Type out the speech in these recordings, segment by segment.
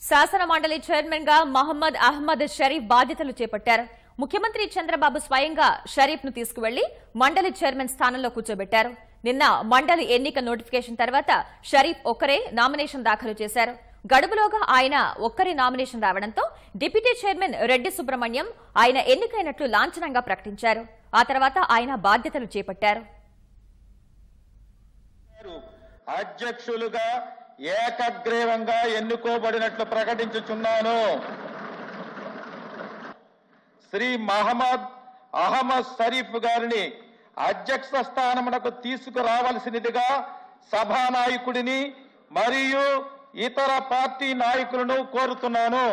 శాసన మండలి చైర్మన్ గా మహమ్మద్ అహ్మద్ షరీఫ్ బాధ్యతలు చేపట్టారు ముఖ్యమంత్రి చంద్రబాబు స్వయంగా షరీఫ్ ను తీసుకువెళ్లి మండలి చైర్మన్ స్థానంలో కూర్చోబెట్టారు నిన్న మండలి ఎన్నిక నోటిఫికేషన్ తర్వాత షరీఫ్ ఒక్కరే నామినేషన్ దాఖలు చేశారు గడువులోగా ఆయన ఒక్కరి నామినేషన్ రావడంతో డిప్యూటీ చైర్మన్ రెడ్డి సుబ్రహ్మణ్యం ఆయన ఎన్నికైనట్లు లాంఛనంగా ప్రకటించారు ఆ తర్వాత ఆయన బాధ్యతలు చేపట్టారు అధ్యక్షులుగా ఏకగ్రీవంగా ఎన్నుకోబడినట్లు ప్రకటించుచున్నాను శ్రీ మహమ్మద్ అహ్మద్ షరీఫ్ గారిని అధ్యక్ష స్థానమునకు తీసుకురావలసినదిగా సభానాయకుడిని మరియు ఇతర పార్టీ నాయకులను కోరుతున్నాను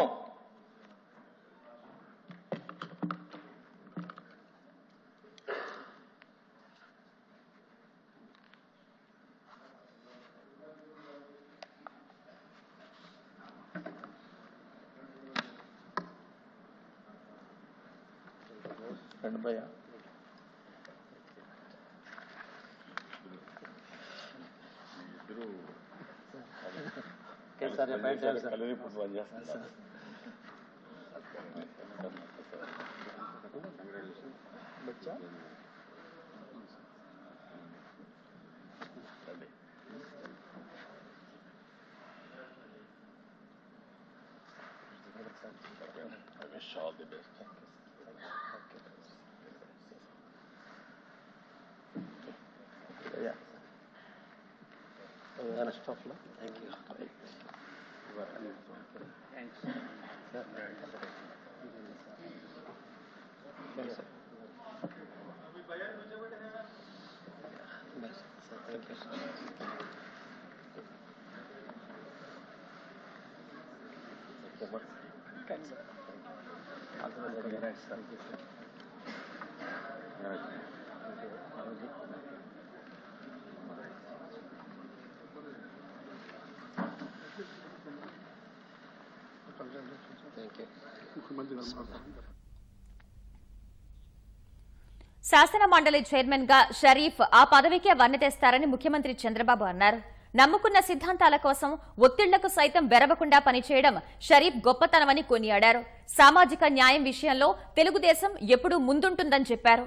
శాసన మండలి చైర్మన్ గా షరీఫ్ ఆ పదవికే వన్నెతేస్తారని ముఖ్యమంత్రి చంద్రబాబు అన్నారు నమ్ముకున్న సిద్ధాంతాల కోసం ఒత్తిళ్లకు సైతం బెరవకుండా పనిచేయడం షరీఫ్ గొప్పతనమని కొనియాడారు సామాజిక న్యాయం విషయంలో తెలుగుదేశం ఎప్పుడూ ముందుంటుందని చెప్పారు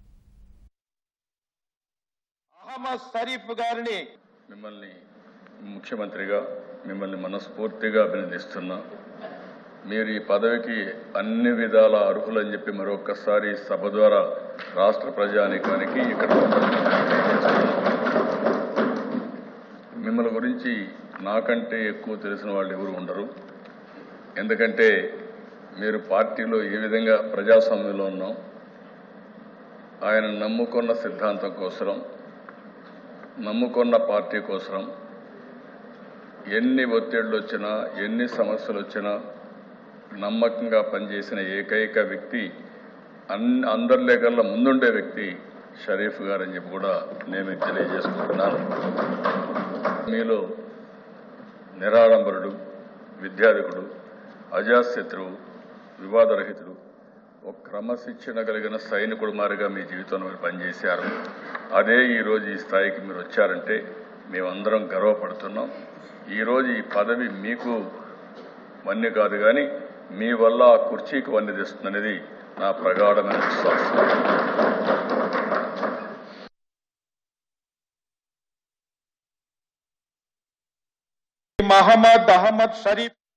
అహ్మద్ షరీఫ్ గారిని మిమ్మల్ని ముఖ్యమంత్రిగా మిమ్మల్ని మనస్ఫూర్తిగా అభినందిస్తున్నా మీరు ఈ పదవికి అన్ని విధాల అర్హులని చెప్పి మరొకసారి సభ ద్వారా రాష్ట్ర ప్రజానికానికి ఇక్కడ మిమ్మల్ని గురించి నాకంటే ఎక్కువ తెలిసిన వాళ్ళు ఎవరు ఉండరు ఎందుకంటే మీరు పార్టీలో ఏ విధంగా ప్రజాస్వామ్యంలో ఉన్నాం ఆయన నమ్ముకున్న సిద్ధాంతం కోసం నమ్ముకున్న పార్టీ కోసం ఎన్ని ఒత్తిళ్లు వచ్చినా ఎన్ని సమస్యలు వచ్చినా నమ్మకంగా పనిచేసిన ఏకైక వ్యక్తి అన్ అందరి లేఖల్లో ముందుండే వ్యక్తి షరీఫ్ గారు అని చెప్పి కూడా నేను మీకు తెలియజేసుకుంటున్నాను మీలో నిరాడంబరుడు విద్యాధికుడు అజాశత్రువు వివాదరహితుడు ఒక క్రమశిక్షణ కలిగిన సైనికుడు మారిగా మీ జీవితంలో మీరు పనిచేశారు అదే ఈరోజు ఈ స్థాయికి మీరు వచ్చారంటే మేమందరం గర్వపడుతున్నాం ఈరోజు ఈ పదవి మీకు వన్య కాదు కానీ మీ వల్ల ఆ కుర్చీకి వన్య తెస్తుందనేది నా ప్రగాఢమైన విశ్వాసం మహమ్మద్ అహ్మద్ షరీఫ్